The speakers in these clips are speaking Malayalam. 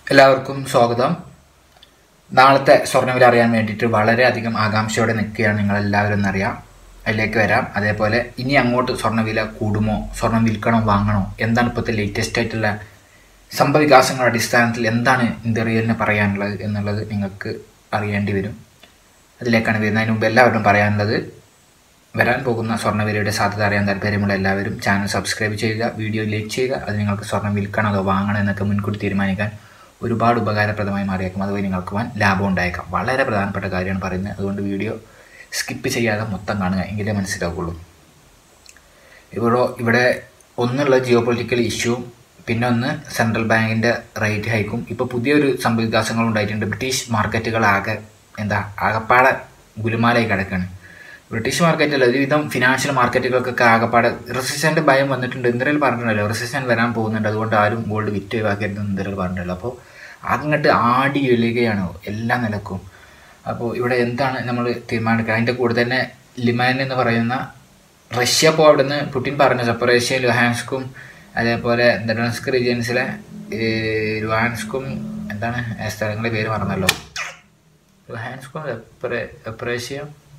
എല്ലാവർക്കും സ്വാഗതം നാളത്തെ സ്വർണ്ണവില അറിയാൻ വേണ്ടിയിട്ട് വളരെയധികം ആകാംക്ഷയോടെ നിൽക്കുകയാണ് നിങ്ങൾ എല്ലാവരും എന്നറിയാം അതിലേക്ക് വരാം അതേപോലെ ഇനി അങ്ങോട്ട് സ്വർണ്ണവില കൂടുമോ സ്വർണം വിൽക്കണോ വാങ്ങണോ എന്താണ് ഇപ്പോഴത്തെ ലേറ്റസ്റ്റ് ആയിട്ടുള്ള സംഭവവികാസങ്ങളുടെ അടിസ്ഥാനത്തിൽ എന്താണ് ഇന്ത്യറിയലിന് പറയാനുള്ളത് എന്നുള്ളത് നിങ്ങൾക്ക് അറിയേണ്ടി വരും അതിലേക്കാണ് വരുന്നത് അതിന് മുമ്പ് എല്ലാവരും പറയാനുള്ളത് വരാൻ പോകുന്ന സ്വർണ്ണവിലയുടെ സാധ്യത അറിയാൻ താല്പര്യമുള്ള എല്ലാവരും ചാനൽ സബ്സ്ക്രൈബ് ചെയ്യുക വീഡിയോ ലൈക്ക് ചെയ്യുക അത് നിങ്ങൾക്ക് സ്വർണ്ണം വിൽക്കണോ അതോ വാങ്ങണോ എന്നൊക്കെ മുൻകൂട്ടി തീരുമാനിക്കാൻ ഒരുപാട് ഉപകാരപ്രദമായി മാറിയേക്കും അതുവഴി നിങ്ങൾക്ക് വൻ ലാഭം ഉണ്ടായേക്കാം വളരെ പ്രധാനപ്പെട്ട കാര്യമാണ് പറയുന്നത് അതുകൊണ്ട് വീഡിയോ സ്കിപ്പ് ചെയ്യാതെ മൊത്തം കാണുക എങ്കിലേ മനസ്സിലാവുള്ളൂ ഇവിടെ ഇവിടെ ഒന്നുള്ള ജിയോ പൊളിറ്റിക്കൽ ഇഷ്യൂ പിന്നെ ഒന്ന് സെൻട്രൽ ബാങ്കിൻ്റെ റേറ്റ് ഹൈക്കും ഇപ്പോൾ പുതിയൊരു സംഭവവികാസങ്ങൾ ഉണ്ടായിട്ടുണ്ട് ബ്രിട്ടീഷ് മാർക്കറ്റുകൾ ആകെ എന്താ ആകപ്പാടെ ഗുലുമാലായി കിടക്കുകയാണ് ബ്രിട്ടീഷ് മാർക്കറ്റിൽ ഒരുവിധം ഫിനാൻഷ്യൽ മാർക്കറ്റുകൾക്കൊക്കെ ആകപ്പാടെ റിസഷൻ ഭയം വന്നിട്ടുണ്ട് എന്തെങ്കിലും പറഞ്ഞിട്ടുണ്ടല്ലോ റിസഷൻ വരാൻ പോകുന്നുണ്ട് അതുകൊണ്ട് ആരും ഗോൾഡ് വിറ്റ് ഒഴിവാക്കരുത് എന്തെങ്കിലും പറഞ്ഞിട്ടുണ്ടല്ലോ അപ്പോൾ അങ്ങോട്ട് ആടി ഒഴുകുകയാണ് എല്ലാ നിലക്കും അപ്പോൾ ഇവിടെ എന്താണ് നമ്മൾ തീരുമാനിക്കുക അതിൻ്റെ കൂടെ തന്നെ ലിമാൻ എന്ന് പറയുന്ന റഷ്യ ഇപ്പോൾ അവിടുന്ന് പുടിൻ പറഞ്ഞു സെപ്പറേഷ്യ ലുഹാൻസ്കും അതേപോലെ ദഡൻസ്ക് റീജിയൻസിലെ ലുഹാൻസ്കും എന്താണ് ആ സ്ഥലങ്ങളുടെ പേര് മറന്നല്ലോ ലുഹാൻസ്കും എപ്പറേഷ്യ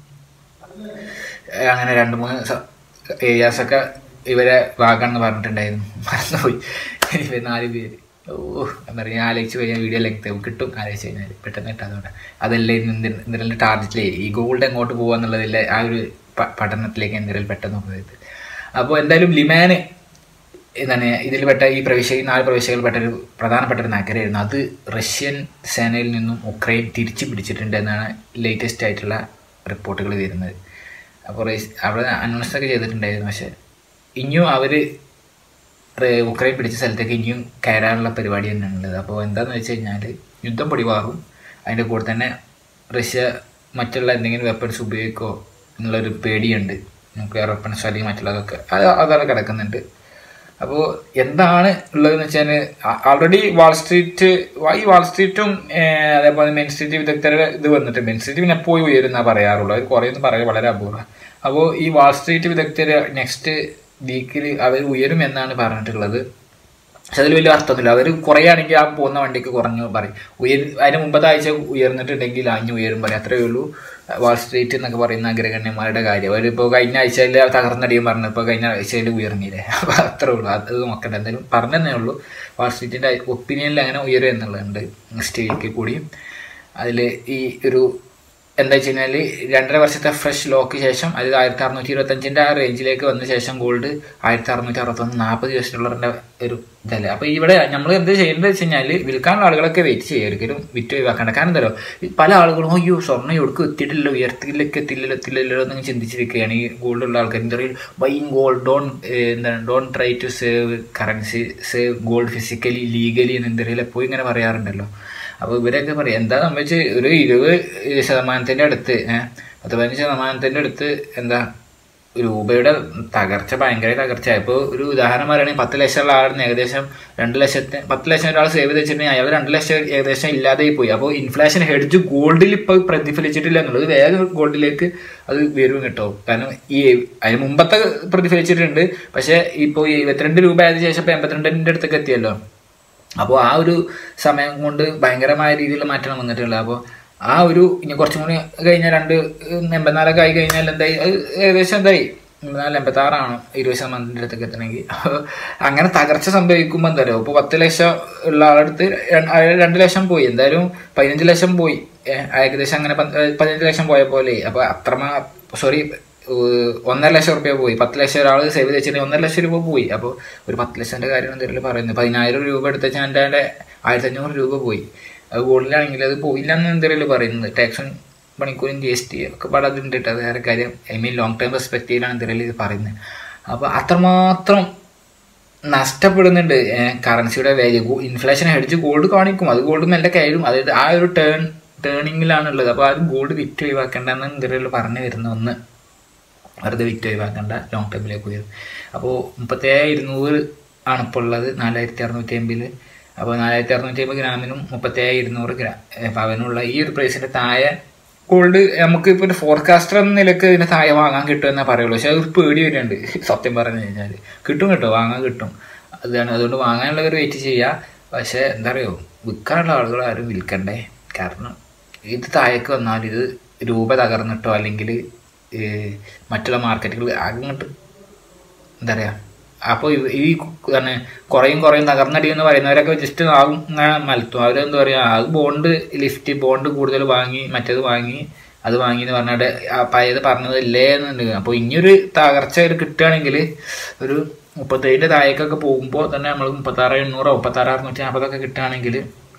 അങ്ങനെ രണ്ട് മൂന്ന് ഏരിയാസൊക്കെ ഇവരെ ഭാഗമാണെന്ന് പറഞ്ഞിട്ടുണ്ടായിരുന്നു മറന്നുപോയി ഇവർ നാല് പേര് ഓ എന്താ പറയുക ഞാൻ ആലോചിച്ച് കഴിഞ്ഞാൽ വീഡിയോ ലെങ്ത് കിട്ടും ആലോചിച്ച് കഴിഞ്ഞാൽ പെട്ടെന്ന് കിട്ടാതുകൊണ്ട് അതല്ലേ ഇന്ത്യൻ്റെ ടാർഗറ്റിലേ ഈ ഗോൾഡ് എങ്ങോട്ട് പോകുക എന്നുള്ളതിലെ ആ ഒരു പഠനത്തിലേക്ക് ഇന്ത്യയിൽ പെട്ടെന്ന് പോയത് അപ്പോൾ എന്തായാലും ലിമാന് എന്താണ് ഇതിൽ പെട്ട ഈ പ്രവിശ്യ ഈ നാല് പ്രവിശ്യകളിൽ പെട്ട ഒരു പ്രധാനപ്പെട്ട ഒരു നഗരമായിരുന്നു അത് റഷ്യൻ സേനയിൽ നിന്നും ഉക്രൈൻ തിരിച്ചു പിടിച്ചിട്ടുണ്ട് എന്നാണ് ലേറ്റസ്റ്റ് ആയിട്ടുള്ള റിപ്പോർട്ടുകൾ വരുന്നത് അപ്പോൾ അവിടെ അനൗൺസ് ഒക്കെ ചെയ്തിട്ടുണ്ടായിരുന്നു പക്ഷെ ഇനിയും അവർ ഉക്രൈൻ പിടിച്ച സ്ഥലത്തേക്ക് ഇനിയും കയറാനുള്ള പരിപാടി തന്നെയാണ് ഉള്ളത് അപ്പോൾ എന്താണെന്ന് വെച്ച് കഴിഞ്ഞാൽ യുദ്ധം പൊടിവാറും അതിൻ്റെ കൂടെ തന്നെ റഷ്യ മറ്റുള്ള എന്തെങ്കിലും വെപ്പൺസ് ഉപയോഗിക്കോ എന്നുള്ളൊരു പേടിയുണ്ട് ന്യൂക്ലിയർ വെപ്പൺസ് അല്ലെങ്കിൽ മറ്റുള്ളതൊക്കെ അത് അതാണ് കിടക്കുന്നുണ്ട് അപ്പോൾ എന്താണ് ഉള്ളതെന്ന് വെച്ചാൽ ആൾറെഡി വാൾ സ്ട്രീറ്റ് ഈ വാൾ സ്ട്രീറ്റും അതേപോലെ മെയിൻ സ്ട്രീറ്റ് വിദഗ്ധരുടെ ഇത് വന്നിട്ട് മെയിൻ സ്ട്രീറ്റ് പിന്നെ പോയി ഉയരുന്ന പറയാറുള്ളൂ അത് കുറേയൊന്നും പറയുക വളരെ അപൂർവം അപ്പോൾ ഈ വാൾ സ്ട്രീറ്റ് വിദഗ്ധർ നെക്സ്റ്റ് വീക്കിൽ അവർ ഉയരും എന്നാണ് പറഞ്ഞിട്ടുള്ളത് പക്ഷെ അതിൽ വലിയ അർത്ഥമൊന്നുമില്ല അവർ കുറയാണെങ്കിൽ ആ പോകുന്ന വണ്ടിക്ക് കുറഞ്ഞു പറയും ഉയർ അതിന് മുമ്പത്തെ ആഴ്ച ഉയർന്നിട്ടുണ്ടെങ്കിൽ അഞ്ഞു ഉയരും പറയും അത്രയേ ഉള്ളൂ വാൾ സ്ട്രീറ്റ് എന്നൊക്കെ പറയുന്ന അഗ്രഗണ്യന്മാരുടെ കാര്യം അവരിപ്പോൾ കഴിഞ്ഞ ആഴ്ചയിൽ തകർന്നടിയും പറഞ്ഞു ഇപ്പോൾ കഴിഞ്ഞ ആഴ്ചയിൽ ഉയർന്നില്ലേ അപ്പോൾ അത്രേ ഉള്ളൂ അത് നോക്കണ്ട എന്തായാലും പറഞ്ഞതന്നെ ഉള്ളൂ വാൾ സ്ട്രീറ്റിൻ്റെ ഒപ്പീനിയനിൽ അങ്ങനെ ഉയരും എന്നുള്ളതുണ്ട് നെക്സ്റ്റ് വീക്കിൽ കൂടി അതിൽ ഈ ഒരു എന്താ വെച്ച് കഴിഞ്ഞാൽ രണ്ടര വർഷത്തെ ഫ്രഷ് ലോക്ക് ശേഷം അതായത് ആയിരത്തി അറുന്നൂറ്റി ഇരുപത്തഞ്ചിൻ്റെ ആ റേഞ്ചിലേക്ക് വന്ന ശേഷം ഗോൾഡ് ആയിരത്തി അറുന്നൂറ്റി അറുപത്തൊന്ന് നാൽപ്പത് യു എസ് ഡോളറിൻ്റെ ഒരു ഇതല്ലേ അപ്പോൾ ഇവിടെ നമ്മൾ എന്ത് ചെയ്യേണ്ടത് വെച്ച് കഴിഞ്ഞാൽ വിൽക്കാനുള്ള ആളുകളൊക്കെ വെയിറ്റ് ചെയ്യുക ഒരിക്കലും വിറ്റ് ഒഴിവാക്കേണ്ട കാരണം എന്താ പല ആളുകളും അയ്യോ സ്വർണ്ണം എവിടേക്ക് എത്തിയിട്ടില്ലല്ലോ ഉയർത്തിലേക്ക് എത്തില്ലല്ലോ എത്തില്ലല്ലോ എന്നൊക്കെ ചിന്തിച്ചിരിക്കുകയാണ് ഈ ഗോൾഡ് ഉള്ള ആൾക്കാർ എന്താ പറയുക ബൈങ് ഗോൾഡ് ഡോൺ എന്താണ് don't try to save currency save gold physically legally എന്ന് എന്താ പറയുക എപ്പോഴും ഇങ്ങനെ പറയാറുണ്ടല്ലോ അപ്പോൾ ഇവരൊക്കെ പറയും എന്താ സംബന്ധിച്ച് ഒരു ഇരുപത് ശതമാനത്തിൻ്റെ അടുത്ത് പത്ത് പതിനഞ്ച് ശതമാനത്തിൻ്റെ അടുത്ത് എന്താ രൂപയുടെ തകർച്ച ഭയങ്കര തകർച്ച ഇപ്പോൾ ഒരു ഉദാഹരണം പറയുകയാണെങ്കിൽ പത്ത് ലക്ഷം ഉള്ള ആളിന് ഏകദേശം രണ്ട് ലക്ഷത്തിന് പത്ത് ലക്ഷം ഒരാൾ സേവ് ചെയ്ത് വെച്ചിട്ടുണ്ടെങ്കിൽ അയാൾ രണ്ട് ലക്ഷം ഏകദേശം ഇല്ലാതെ പോയി അപ്പോൾ ഇൻഫ്ലേഷൻ ഹെഡ്ജ് ഗോൾഡിൽ ഇപ്പോൾ പ്രതിഫലിച്ചിട്ടില്ല എന്നുള്ളത് വേഗം ഗോൾഡിലേക്ക് അത് വരും കേട്ടോ കാരണം ഈ അതിന് മുമ്പത്തെ പ്രതിഫലിച്ചിട്ടുണ്ട് പക്ഷേ ഇപ്പോൾ ഇരുപത്തിരണ്ട് രൂപ ആയതിനു ശേഷം ഇപ്പോൾ എൺപത്തിരണ്ടിൻ്റെ അടുത്തൊക്കെ എത്തിയല്ലോ അപ്പോൾ ആ ഒരു സമയം കൊണ്ട് ഭയങ്കരമായ രീതിയിലുള്ള മാറ്റം വന്നിട്ടുള്ളത് അപ്പോൾ ആ ഒരു ഇനി കുറച്ചും കൂടി കഴിഞ്ഞാൽ രണ്ട് എൺപത്തിനാലൊക്കെ ആയി കഴിഞ്ഞാൽ എന്തായി അത് ഏകദേശം എന്തായി എൺപത്തിനാല് എൺപത്താറാണ് ഇരുപത് ശതമാനത്തിൻ്റെ അടുത്തൊക്കെ എത്തണമെങ്കിൽ അങ്ങനെ തകർച്ച സംഭവിക്കുമ്പോൾ എന്താ പറയുക ഇപ്പോൾ പത്ത് ലക്ഷം ഉള്ള ആളടുത്ത് രണ്ട് ലക്ഷം പോയി എന്തായാലും പതിനഞ്ച് ലക്ഷം പോയി ഏകദേശം അങ്ങനെ പതിനഞ്ച് ലക്ഷം പോയ പോലെ അപ്പോൾ അത്രമാ സോറി ഒന്നര ലക്ഷം റുപ്യ പോയി പത്ത് ലക്ഷം ഒരാൾ സേവ് ചെയ്ത് വെച്ചിട്ടുണ്ടെങ്കിൽ ഒന്നര ലക്ഷം രൂപ പോയി അപ്പോൾ ഒരു പത്ത് ലക്ഷത്തിൻ്റെ കാര്യം എന്തെങ്കിലും പറയുന്നത് പതിനായിരം രൂപ എടുത്ത് വെച്ചാൽ എൻ്റെ ആയിരത്തി അഞ്ഞൂറ് രൂപ പോയി അത് ഗോൾഡിലാണെങ്കിൽ അത് പോയില്ല എന്ന് എന്തെങ്കിലും പറയുന്നത് ടാക്സും പണിക്കൂലും ജി എസ് ടി ഒക്കെ പാടെ അതുണ്ട് കേട്ടോ അത് വേറെ കാര്യം ഐ മീൻ ലോങ് ടൈം പെർസ്പെക്റ്റീവിലാണ് എന്തെങ്കിലും ഇത് പറയുന്നത് അപ്പോൾ അത്രമാത്രം നഷ്ടപ്പെടുന്നുണ്ട് കറൻസിയുടെ വാല്യൂ ഇൻഫ്ലേഷൻ അടിച്ച് ഗോൾഡ് കാണിക്കും അത് ഗോൾഡ് മെല്ലെ കയറും അതായത് ആ ഒരു ടേൺ ടേണിങ്ങിലാണുള്ളത് അപ്പോൾ അത് ഗോൾഡ് വിറ്റ് ഒഴിവാക്കേണ്ടെന്ന് എന്തെങ്കിലും പറഞ്ഞു വരുന്ന ഒന്ന് വെറുതെ വിറ്റ് ഒഴിവാക്കേണ്ട ലോങ് ടൈമിലേക്ക് ഉയരും അപ്പോൾ മുപ്പത്തേഴ് ഇരുന്നൂറ് ആണ് ഇപ്പോൾ ഉള്ളത് നാലായിരത്തി അറുന്നൂറ്റി അമ്പതിൽ അപ്പോൾ നാലായിരത്തി അറുന്നൂറ്റി അമ്പത് ഗ്രാമിനും മുപ്പത്തേഴ് ഇരുന്നൂറ് ഗ്രാം പവനുള്ള ഈ ഒരു പ്രൈസിൻ്റെ താഴെ ഗോൾഡ് നമുക്ക് ഇപ്പോൾ ഒരു ഫോർകാസ്റ്റർ എന്ന നിലക്ക് ഇതിന് താഴെ വാങ്ങാൻ കിട്ടുമെന്നേ പറയുള്ളൂ പക്ഷെ അത് പേടി വരുന്നുണ്ട് സത്യം പറഞ്ഞു കഴിഞ്ഞാൽ കിട്ടും കേട്ടോ വാങ്ങാൻ കിട്ടും അതാണ് അതുകൊണ്ട് വാങ്ങാനുള്ളവർ വെയിറ്റ് ചെയ്യുക പക്ഷേ എന്താ പറയുക വിൽക്കാനുള്ള ആളുകൾ ആരും വിൽക്കണ്ടേ കാരണം ഇത് താഴേക്ക് വന്നാൽ ഇത് രൂപ തകർന്നിട്ടോ അല്ലെങ്കിൽ മറ്റുള്ള മാർക്കറ്റുകൾ അങ്ങോട്ട് എന്താ പറയുക അപ്പോൾ ഈ തന്നെ കുറയും കുറയും തകർന്നടി എന്ന് പറയുന്നവരൊക്കെ ജസ്റ്റ് ആകും ഇങ്ങനെ മലത്തും അവരെന്താ പറയുക അത് ബോണ്ട് ലിഫ്റ്റ് ബോണ്ട് കൂടുതൽ വാങ്ങി മറ്റേത് വാങ്ങി അത് വാങ്ങി എന്ന് പറഞ്ഞിട്ട് ആ പഴയത് പറഞ്ഞത് ഇല്ലേ എന്നുണ്ട് അപ്പോൾ ഇനിയൊരു തകർച്ച ഒരു കിട്ടുകയാണെങ്കിൽ ഒരു മുപ്പത്തേഴിൻ്റെ താഴേക്കൊക്കെ പോകുമ്പോൾ തന്നെ നമ്മൾ മുപ്പത്താറ് എണ്ണൂറോ മുപ്പത്താറ് അറുന്നൂറ്റി നാൽപ്പതൊക്കെ കിട്ടുകയാണെങ്കിൽ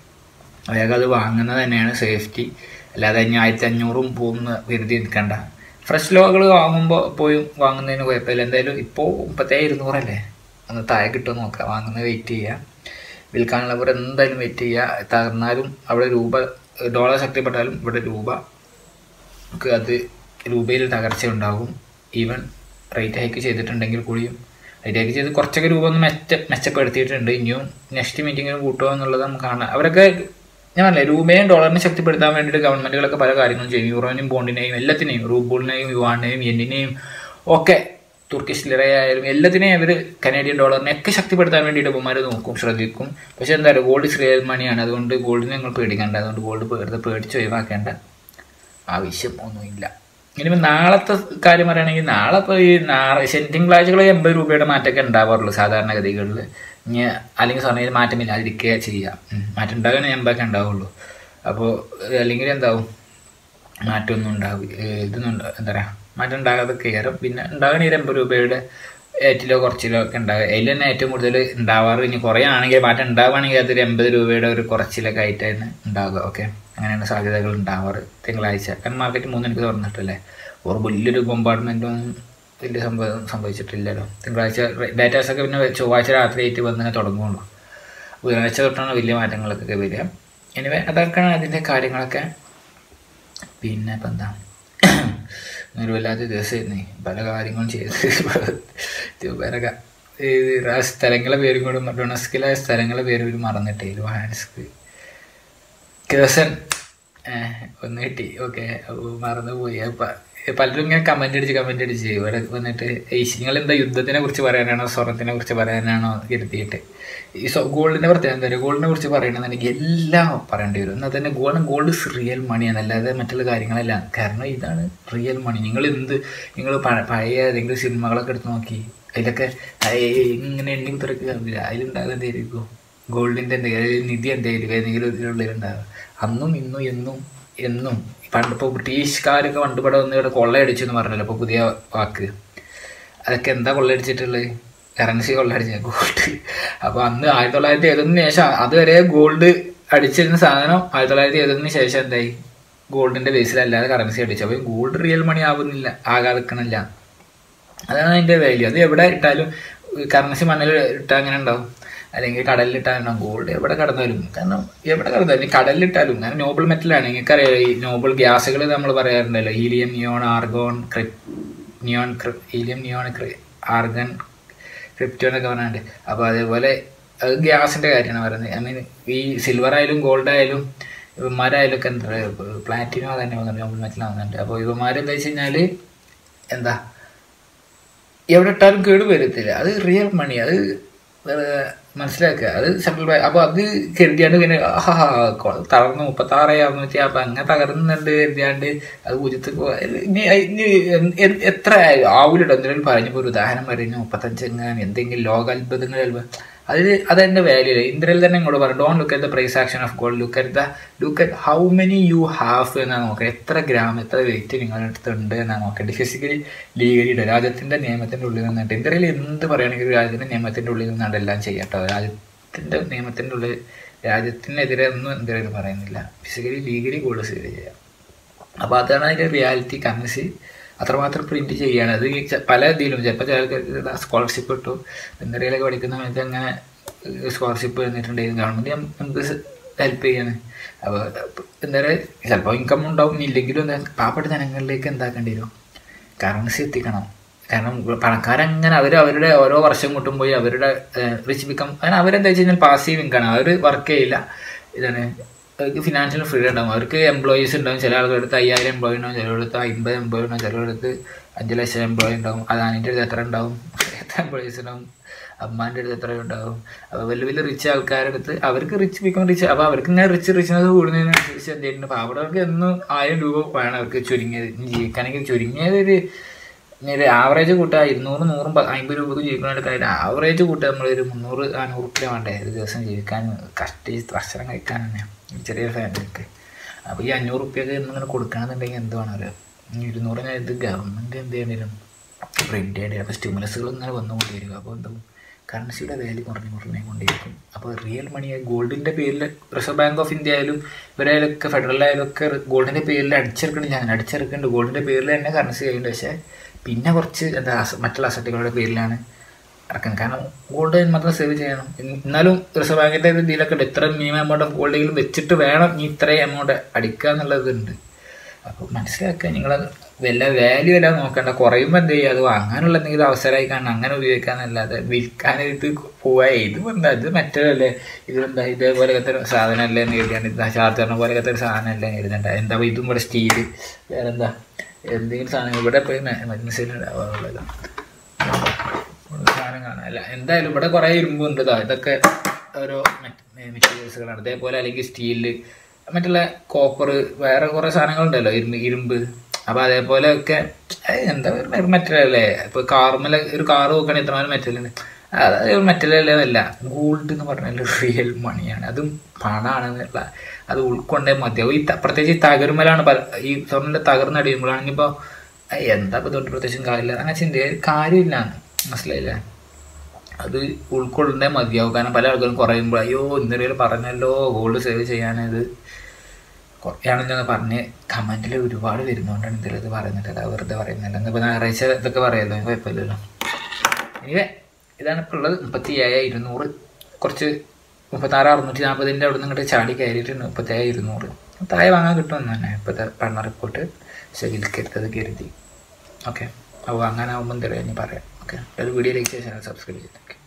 വേഗം അത് വാങ്ങുന്നത് തന്നെയാണ് സേഫ്റ്റി അല്ലാതെ ഇനി ആയിരത്തി അഞ്ഞൂറും പോകുന്ന കരുതി നിൽക്കണ്ട ഫ്രഷ് ലോകൾ വാങ്ങുമ്പോൾ പോയി വാങ്ങുന്നതിന് കുഴപ്പമില്ല എന്തായാലും ഇപ്പോൾ മുപ്പത്തേഴ് ഇരുന്നൂറല്ലേ ഒന്ന് താഴെ കിട്ടുമോ നോക്കാം വാങ്ങുന്നത് വെയിറ്റ് ചെയ്യുക വിൽക്കാനുള്ളവർ എന്തായാലും വെയിറ്റ് ചെയ്യുക തകർന്നാലും അവിടെ രൂപ ഡോളർ ശക്തിപ്പെട്ടാലും ഇവിടെ രൂപ നമുക്ക് അത് രൂപയിൽ തകർച്ച ഉണ്ടാകും ഈവൻ റേറ്റ് ഹൈക്ക് ചെയ്തിട്ടുണ്ടെങ്കിൽ കൂടിയും റേറ്റ് ഹൈക്ക് ചെയ്ത് കുറച്ചൊക്കെ രൂപ ഒന്ന് മെച്ച മെച്ചപ്പെടുത്തിയിട്ടുണ്ട് ഇനിയും നെക്സ്റ്റ് മീറ്റിങ്ങിന് കൂട്ടുമോ എന്നുള്ളത് നമുക്ക് കാണാം അവരൊക്കെ ഞാൻ പറഞ്ഞില്ലേ രൂപയും ഡോളറിനെ ശക്തിപ്പെടുത്താൻ വേണ്ടിയിട്ട് ഗവൺമെൻറ്റുകളൊക്കെ പല കാര്യങ്ങളും ചെയ്യും യൂറോനെയും ബോണ്ടിനെയും എല്ലാത്തിനെയും റൂബിളിനെയും യുവാണിനെയും യെന്നിനെയും ഒക്കെ തുർക്കിഷ് ലിറയായാലും എല്ലാത്തിനെയും അവർ കനേഡിയൻ ഡോളറിനെ ഒക്കെ ശക്തിപ്പെടുത്താൻ വേണ്ടിയിട്ട് ഇപ്പന്മാർ നോക്കും ശ്രദ്ധിക്കും പക്ഷെ എന്താ പറയുക ഗോൾഡ് റിയൽ മണിയാണ് അതുകൊണ്ട് ഗോൾഡിനെ നിങ്ങൾ പേടിക്കേണ്ട അതുകൊണ്ട് ഗോൾഡ് വെറുതെ പേടിച്ച് ഒഴിവാക്കേണ്ട ആവശ്യം ഒന്നുമില്ല ഇനിയിപ്പോൾ നാളത്തെ കാര്യം പറയുകയാണെങ്കിൽ നാളെ ഇപ്പോൾ ഈ നാളെ ശനി തിങ്കളാഴ്ചകൾ എൺപത് രൂപയുടെ മാറ്റമൊക്കെ ഉണ്ടാവാറുള്ളൂ സാധാരണഗതികളിൽ ഇനി അല്ലെങ്കിൽ സ്വർണ്ണയിൽ മാറ്റമില്ലാതിരിക്കുക ചെയ്യുക മാറ്റം ഉണ്ടാകുകയാണെങ്കിൽ എൺപതൊക്കെ ഉണ്ടാവുള്ളൂ അപ്പോൾ അല്ലെങ്കിൽ എന്താവും മാറ്റമൊന്നും ഉണ്ടാവും ഇതൊന്നും എന്താ പറയുക മാറ്റം ഉണ്ടാകാതെ കയറും പിന്നെ ഉണ്ടാകണ എൺപത് രൂപയുടെ ഏറ്റിലോ കുറച്ചിലോ ഒക്കെ ഉണ്ടാകുക അതിൽ തന്നെ ഏറ്റവും കൂടുതൽ ഉണ്ടാവാറ് ഇനി കുറേ ആണെങ്കിൽ മാറ്റം ഉണ്ടാവുകയാണെങ്കിൽ അതൊരു എൺപത് രൂപയുടെ ഒരു കുറച്ചിലൊക്കെ ആയിട്ടാണ് ഉണ്ടാവുക ഓക്കെ അങ്ങനെയാണ് സാധ്യതകൾ ഉണ്ടാവാറ് തിങ്കളാഴ്ച കാരണം മാർക്കറ്റ് മൂന്നെനിക്ക് തുറന്നിട്ടല്ലേ ഒരു വലിയൊരു ബൊമ്പാർട്ട്മെൻറ്റൊന്നും വലിയ സംഭവം സംഭവിച്ചിട്ടില്ലല്ലോ തിങ്കളാഴ്ച ഡാറ്റാസൊക്കെ പിന്നെ ചൊവ്വാഴ്ച രാത്രി ആയിട്ട് വന്നിങ്ങനെ തുടങ്ങുള്ളൂ ബുധനാഴ്ച തൊട്ടാണ് വലിയ മാറ്റങ്ങളൊക്കെ വരിക എനിവേ അതൊക്കെയാണ് അതിൻ്റെ കാര്യങ്ങളൊക്കെ പിന്നെ ഇപ്പം എന്താ ഒരു വല്ലാത്ത ദിവസമായിരുന്നേ പല കാര്യങ്ങളും ചെയ്ത് വേറെ ആ സ്ഥലങ്ങളെ പേരും കൂടെ ഡൊണസ്കിലെ സ്ഥലങ്ങളെ പേര് ഒരു മറന്നിട്ടേ ലുഹാൻസ്ക് കേസൻ ഒന്ന് കിട്ടി ഓക്കെ മറന്നുപോയി പലരും ഇങ്ങനെ കമൻ്റ് അടിച്ച് കമൻ്റ് അടിച്ച് ഇവിടെ വന്നിട്ട് നിങ്ങൾ എന്താ യുദ്ധത്തിനെ കുറിച്ച് പറയാനാണോ സ്വർണത്തിനെ കുറിച്ച് പറയാനാണോ കരുതിയിട്ട് ഈ ഗോൾഡിൻ്റെ പ്രത്യേകത എന്താ പറയുക ഗോൾഡിനെ കുറിച്ച് പറയണമെന്നുണ്ടെങ്കിൽ എല്ലാം പറയേണ്ടി വരും എന്നാൽ തന്നെ ഗോൾഡ് ഗോൾഡ് റിയൽ മണിയാണ് അല്ലാതെ മറ്റുള്ള കാര്യങ്ങളല്ല കാരണം ഇതാണ് റിയൽ മണി നിങ്ങൾ എന്ത് നിങ്ങൾ പഴയ ഏതെങ്കിലും സിനിമകളൊക്കെ എടുത്ത് നോക്കി അതിലൊക്കെ ഇങ്ങനെ എണ്ണിങ് തുറക്കുക അതിലുണ്ടാകുക എന്തായിരിക്കും ഗോൾഡിൻ്റെ എന്തെങ്കിലും നിധി എന്തെങ്കിലും ഏതെങ്കിലും ഇതിലുള്ളിലുണ്ടാകുക അന്നും ഇന്നും എന്നും എന്നും പണ്ട് ഇപ്പോൾ ബ്രിട്ടീഷുകാരൊക്കെ പണ്ട് ഇവിടെ വന്ന് ഇവിടെ കൊള്ളയടിച്ചു എന്ന് പറഞ്ഞല്ലോ ഇപ്പോൾ പുതിയ വാക്ക് അതൊക്കെ എന്താ കൊള്ളയടിച്ചിട്ടുള്ളത് കറൻസി കൊള്ളയടിച്ച ഗോൾഡ് അപ്പോൾ അന്ന് ആയിരത്തി തൊള്ളായിരത്തി എഴുപതിന് ശേഷം അതുവരെ ഗോൾഡ് അടിച്ചിരുന്ന സാധനം ആയിരത്തി തൊള്ളായിരത്തി എഴുപതിന് ശേഷം എന്തായി ഗോൾഡിൻ്റെ ബേസിലല്ലാതെ കറൻസി അടിച്ചു അപ്പോൾ ഗോൾഡ് റിയൽ മണി ആവുന്നില്ല ആകാതിക്കണില്ല അതാണ് അതിൻ്റെ വാല്യൂ അത് എവിടെ ഇട്ടാലും കറൻസി മണ്ണിൽ ഇട്ടാൽ അങ്ങനെ ഉണ്ടാവും അല്ലെങ്കിൽ കടലിലിട്ടാലും ഗോൾഡ് എവിടെ കടന്നാലും കാരണം എവിടെ കടന്നാലും കടലിലിട്ടാലും കാരണം നോബിൾ മെറ്റലാണ് നിങ്ങൾക്കറിയാം ഈ നോബിൾ ഗ്യാസുകൾ നമ്മൾ പറയാറുണ്ടല്ലോ ഹീലിയം നിയോൺ ആർഗോൺ ക്രിപ് neon helium neon argon crypto എന്നൊക്കെ പറഞ്ഞിട്ട് അപ്പോൾ അതേപോലെ അത് ഗ്യാസിൻ്റെ കാര്യമാണ് പറയുന്നത് ഐ മീൻ ഈ സിൽവർ ആയാലും ഗോൾഡ് ആയാലും ഇവന്മാരായാലും ഒക്കെ എന്താ പറയുക പ്ലാറ്റിനോ തന്നെ വന്നിട്ട് നോബിൾ മെറ്റൽ വന്നിട്ടുണ്ട് അപ്പോൾ ഇവന്മാരെന്താ വെച്ച് കഴിഞ്ഞാൽ എന്താ എവിടെ ഇട്ടാലും കേട് വരത്തില്ല അത് റിയൽ മണി അത് മനസ്സിലാക്കുക അത് സെൻട്രൽ അപ്പോൾ അത് കരുതിയാണ്ട് പിന്നെ ആഹാ തളർന്ന് മുപ്പത്താറ് അറുന്നൂറ്റി അപ്പം അങ്ങനെ തകർന്നുണ്ട് കരുതിയാണ്ട് അത് പൂജ്യത്തിൽ ഇനി ഇനി എത്ര ആവൂലോ എന്തെങ്കിലും പറഞ്ഞപ്പോൾ ഒരു ഉദാഹരണം പറയുന്നു മുപ്പത്തഞ്ച് എങ്ങനെ എന്തെങ്കിലും ലോകാത്ഭുതങ്ങൾ അതിൽ അതെൻ്റെ വാല്യൂ ഇല്ല ഇന്ദ്രയിൽ തന്നെ ഇങ്ങോട്ട് പറഞ്ഞു don't look at the price action of gold look at the look at how many you have എന്നാണ് നോക്കുക എത്ര ഗ്രാം എത്ര വെയിറ്റ് നിങ്ങളുടെ അടുത്തുണ്ട് എന്നാണ് നോക്കേണ്ടത് ഫിസിക്കലി ലീഗലിയുടെ രാജ്യത്തിൻ്റെ നിയമത്തിൻ്റെ ഉള്ളിൽ നിന്നിട്ട് ഇന്ദ്രയിൽ എന്ത് പറയുകയാണെങ്കിലും രാജ്യത്തിൻ്റെ നിയമത്തിൻ്റെ ഉള്ളിൽ നിന്നാണ് എല്ലാം ചെയ്യട്ടോ രാജ്യത്തിൻ്റെ നിയമത്തിൻ്റെ ഉള്ളിൽ രാജ്യത്തിനെതിരെ ഒന്നും ഇന്ദ്രയിൽ പറയുന്നില്ല ഫിസിക്കലി ലീഗലി ഗോൾഡ് സേവ് ചെയ്യാം അപ്പോൾ അതാണ് അതിൻ്റെ റിയാലിറ്റി കറൻസി അത്രമാത്രം പ്രിന്റ് ചെയ്യുകയാണ് അത് പല ഇതിലും ചിലപ്പോൾ ചില സ്കോളർഷിപ്പ് കിട്ടും എന്തെങ്കിലുമൊക്കെ പഠിക്കുന്ന സമയത്ത് അങ്ങനെ സ്കോളർഷിപ്പ് തന്നിട്ടുണ്ടെങ്കിൽ ഗവൺമെൻറ് നമുക്ക് ഹെൽപ്പ് ചെയ്യാണ് അപ്പോൾ എന്താ പറയുക ചിലപ്പോൾ ഇൻകം ഉണ്ടാവും ഇല്ലെങ്കിലും എന്താ പാവപ്പെട്ട ജനങ്ങളിലേക്ക് എന്താക്കേണ്ടി വരും കറൻസി എത്തിക്കണം കാരണം പണക്കാരങ്ങനെ അവർ അവരുടെ ഓരോ വർഷം കൂട്ടും പോയി അവരുടെ റിച്ച് ബിക്കം അങ്ങനെ അവരെന്താ വെച്ച് കഴിഞ്ഞാൽ പാസീവ് ഇൻകാണ് അവർ വർക്ക് ചെയ്യില്ല ഇതാണ് അവർക്ക് ഫിനാൻഷ്യൽ ഫ്രീഡം ഉണ്ടാവും അവർക്ക് എംപ്ലോയീസ് ഉണ്ടാവും ചില ആളുകളുടെ അടുത്ത് അയ്യായിരം എംപ്ലോയി ഉണ്ടാവും ചിലരുടെ അമ്പത് എംപ്ലോയി ഉണ്ടാവും ചിലരുടെ അടുത്ത് അഞ്ച് ലക്ഷം എംപ്ലോയി ഉണ്ടാവും അദാനിൻ്റെ അടുത്ത് എത്ര ഉണ്ടാവും എത്ര എംപ്ലോയീസ് ഉണ്ടാവും അമ്മാൻ്റെ അടുത്ത് എത്രയോ ഉണ്ടാവും അപ്പോൾ വലിയ വലിയ റിച്ച് ആൾക്കാരുടെ അടുത്ത് അവർക്ക് റിച്ച് ബിക്കം റിച്ച് അപ്പോൾ അവർക്ക് ഇങ്ങനെ റിച്ച് റിച്ച്നെസ് കൂടുന്നതിനനുസരിച്ച് എന്ത് ചെയ്യുന്നുണ്ട് പാവടവർക്ക് എന്നും ആയിരം രൂപ വേണം അവർക്ക് ചുരുങ്ങിയത് ഇനി ജീവിക്കാനെങ്കിൽ ചുരുങ്ങിയത് ഒരു ഇനി ഒരു ആവറേജ് കൂട്ടുക ഇരുന്നൂറ് നൂറും പ- അമ്പത് രൂപക്ക് ജീവിക്കണ ആവറേജ് കൂട്ടുക നമ്മളൊരു മുന്നൂറ് നാനൂറ് റുപ്യ വേണ്ടേ ഒരു ദിവസം ജീവിക്കാൻ കഷ്ടിച്ച് ഭക്ഷണം കഴിക്കാൻ തന്നെ ചെറിയ ഫാമിലിക്ക് അപ്പോൾ ഈ അഞ്ഞൂറ് റുപ്യൊക്കെ ഇങ്ങനെ കൊടുക്കണമെന്നുണ്ടെങ്കിൽ എന്ത് വേണം ഒരു ഇരുന്നൂറ് ഇത് ഗവൺമെൻറ് എന്ത് ചെയ്യേണ്ടി വരും പ്രിൻ്റ് ചെയ്യേണ്ടി വരും അപ്പോൾ സ്റ്റിമുലസുകൾ ഇങ്ങനെ വന്നുകൊണ്ടിരിക്കും അപ്പോൾ എന്താവും കറൻസിയുടെ വാല്യൂ കുറഞ്ഞു കുറഞ്ഞു കൊണ്ടിരിക്കും അപ്പോൾ റിയൽ മണി ഗോൾഡിൻ്റെ പേരിൽ റിസർവ് ബാങ്ക് ഓഫ് ഇന്ത്യ ആയാലും ഇവരായാലൊക്കെ ഫെഡറൽ ആയാലും ഒക്കെ ഗോൾഡിൻ്റെ പേരിൽ അടിച്ചെടുക്കുന്നുണ്ട് ഞാൻ അടിച്ചെടുക്കുന്നുണ്ട് ഗോൾഡിൻ്റെ പേരിൽ തന്നെ കറൻസി ചെയ്യുന്നുണ്ട് പക്ഷേ പിന്നെ കുറച്ച് എന്താ അസ- മറ്റുള്ള അസറ്റുകളുടെ പേരിലാണ് ഇറക്കുന്നത് കാരണം ഗോൾഡ് മാത്രം സേവ് ചെയ്യണം ഇൻ- എന്നാലും റിസർവ് ബാങ്കിൻ്റെ ഒരു ഇതിലൊക്കെ ഉണ്ട് ഇത്ര മിനിമം എമൗണ്ട് ഓഫ് ഗോൾഡെങ്കിലും വെച്ചിട്ട് വേണം ഈ ഇത്രയും എമൗണ്ട് അടിക്കുക എന്നുള്ളതുണ്ട് അപ്പോൾ മനസ്സിലാക്കുക നിങ്ങൾ വല്ല വാല്യൂ എല്ലാം നോക്കണ്ട കുറയുമ്പോൾ എന്ത് ചെയ്യുക അത് വാങ്ങാനുള്ള എന്തെങ്കിലും അവസരമായി കാണണം അങ്ങനെ ഉപയോഗിക്കാന്നല്ലാതെ വിൽക്കാനായിട്ട് പോവാ ഇത് എന്താ ഇത് മറ്റേതല്ലേ ഇതെന്താ ഇതേപോലത്തെ ഒരു സാധനമല്ലേ എന്ന് എഴുതിയാണ് ഇത് ചാർജറിനെ പോലത്തെ ഒരു സാധനമല്ലേ എന്ന് എഴുതണ്ട എന്താ ഇപ്പൊ ഇതും ഇവിടെ സ്റ്റീല് വേറെന്താ എന്തെങ്കിലും സാധനം ഇവിടെ പോയി മനസ്സിൽ ഉണ്ടാവാറുള്ളത് സാധനം കാണാം അല്ല എന്തായാലും ഇവിടെ കുറേ ഇരുമ്പുണ്ട് ഇതാ ഇതൊക്കെ ഓരോ മെറ്റീരിയൽസുകളാണ് ഇതേപോലെ അല്ലെങ്കിൽ സ്റ്റീല് മറ്റുള്ള കോപ്പർ വേറെ കുറേ സാധനങ്ങളുണ്ടല്ലോ ഇരുമ്പ് ഇരുമ്പ് അപ്പോൾ അതേപോലെ ഒക്കെ ഏയ് എന്താ ഒരു മെറ്റൽ അല്ലേ ഇപ്പോൾ കാർമല ഒരു കാറ് നോക്കുകയാണെങ്കിൽ എത്രമാനം മെറ്റൽ ഉണ്ട് അതായത് മെറ്റൽ അല്ല ഗോൾഡ് എന്ന് പറഞ്ഞാൽ റിയൽ മണിയാണ് അതും പണമാണെന്നുള്ള അത് ഉൾക്കൊണ്ടേ മതിയാവും ഈ ത- പ്രത്യേകിച്ച് ഈ തകരുമലാണ് പല ഈ സ്വർണ്ണിൻ്റെ തകർന്നടിയുമ്പോഴാണെങ്കിൽ ഇപ്പോൾ എന്താ ഇപ്പോൾ ഇതുകൊണ്ട് പ്രത്യേകിച്ചും കാര്യമില്ല അങ്ങനെ ചിന്ത കാര്യമില്ല മനസ്സിലായില്ലേ അത് ഉൾക്കൊള്ളണ്ടേ മതിയാവും കാരണം പല ആൾക്കാരും കുറയുമ്പോൾ അയ്യോ ഇന്നലെ പറഞ്ഞല്ലോ ഗോൾഡ് സേവ് ചെയ്യാനത് കുറയാണെന്ന് പറഞ്ഞ് കമൻറ്റിൽ ഒരുപാട് വരുന്നതുകൊണ്ടാണ് എന്തെങ്കിലും ഇത് പറയുന്നത് അല്ല വെറുതെ പറയുന്നില്ല എന്നിപ്പോൾ ഞായറാഴ്ച ഇതൊക്കെ പറയുമല്ലോ കുഴപ്പമില്ലല്ലോ ഇനി ഇതാണ് ഇപ്പോൾ ഉള്ളത് മുപ്പത്തി ഏഴ് ഇരുന്നൂറ് കുറച്ച് മുപ്പത്താറ് അറുന്നൂറ്റി നാൽപ്പതിൻ്റെ അവിടെ നിന്ന് ഇങ്ങോട്ട് ചാടി കയറിയിട്ടുണ്ട് മുപ്പത്തേഴ് ഇരുന്നൂറ് താഴെ വാങ്ങാൻ കിട്ടുമെന്ന് തന്നെ ഇപ്പോഴത്തെ പഠന റിപ്പോർട്ട് ശകിൽക്കരുത്തത് കരുതി ഓക്കെ അപ്പോൾ അങ്ങനെ ആകുമ്പോൾ എന്തെങ്കിലും ഇനി പറയാം ഓക്കെ ഒരു വീഡിയോയിലേക്ക് ശേഷം സബ്സ്ക്രൈബ് ചെയ്തേക്ക്